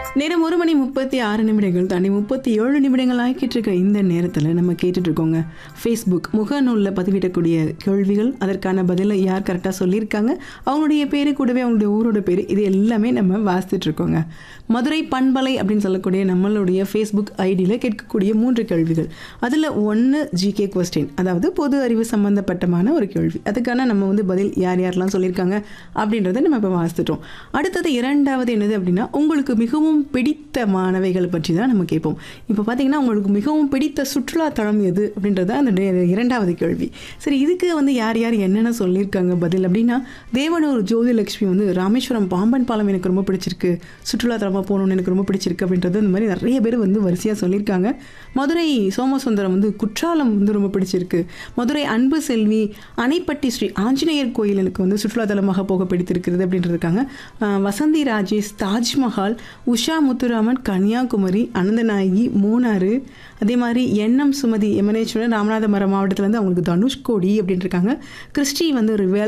நேரம் ஒரு மணி முப்பத்தி ஆறு நிமிடங்கள் தாண்டி முப்பத்தி ஏழு நிமிடங்கள் ஆகிக்கிட்டு இருக்க இந்த நேரத்தில் நம்ம கேட்டுட்டு இருக்கோங்க ஃபேஸ்புக் முகநூலில் பதிவிடக்கூடிய கேள்விகள் அதற்கான பதிலை யார் கரெக்டாக சொல்லியிருக்காங்க அவங்களுடைய பேரு கூடவே அவங்களுடைய ஊரோட பேர் இது எல்லாமே நம்ம வாசித்துட்டு இருக்கோங்க மதுரை பண்பலை அப்படின்னு சொல்லக்கூடிய நம்மளுடைய ஃபேஸ்புக் ஐடியில் கேட்கக்கூடிய மூன்று கேள்விகள் அதில் ஒன்று ஜிகே கொஸ்டின் அதாவது பொது அறிவு சம்பந்தப்பட்டமான ஒரு கேள்வி அதுக்கான நம்ம வந்து பதில் யார் யாரெல்லாம் சொல்லியிருக்காங்க அப்படின்றத நம்ம இப்போ வாசித்துட்டோம் அடுத்தது இரண்டாவது என்னது அப்படின்னா உங்களுக்கு மிகவும் பிடித்த மாணவைகள் பற்றி தான் நம்ம கேட்போம் இப்போ பார்த்தீங்கன்னா உங்களுக்கு மிகவும் பிடித்த சுற்றுலா தளம் எது அப்படின்றது அந்த டே- இரண்டாவது கேள்வி சரி இதுக்கு வந்து யார் யார் என்னென்ன சொல்லியிருக்காங்க பதில் அப்படின்னா தேவனூர் ஜோதிலட்சுமி வந்து ராமேஸ்வரம் பாம்பன் பாலம் எனக்கு ரொம்ப பிடிச்சிருக்கு சுற்றுலா தலமாக போகணும்னு எனக்கு ரொம்ப பிடிச்சிருக்கு அப்படின்றது இந்த மாதிரி நிறைய பேர் வந்து வரிசையாக சொல்லியிருக்காங்க மதுரை சோமசுந்தரம் வந்து குற்றாலம் வந்து ரொம்ப பிடிச்சிருக்கு மதுரை அன்பு செல்வி அணைப்பட்டி ஸ்ரீ ஆஞ்சநேயர் கோயில் எனக்கு வந்து சுற்றுலாத்தலமாக போக பிடித்திருக்கிறது அப்படின்ட்டு இருக்காங்க ஆஹ் வசந்தி ராஜேஷ் தாஜ்மஹால் உஷா முத்துராமன் கன்னியாகுமரி அனந்தநாயகி மூணாறு அதே மாதிரி எண்ணம் சுமதி எமனேஸ்வரன் ராமநாதபுரம் மாவட்டத்தில் வந்து அவங்களுக்கு தனுஷ்கோடி அப்படின்ட்டு இருக்காங்க கிறிஸ்டி வந்து ரிவே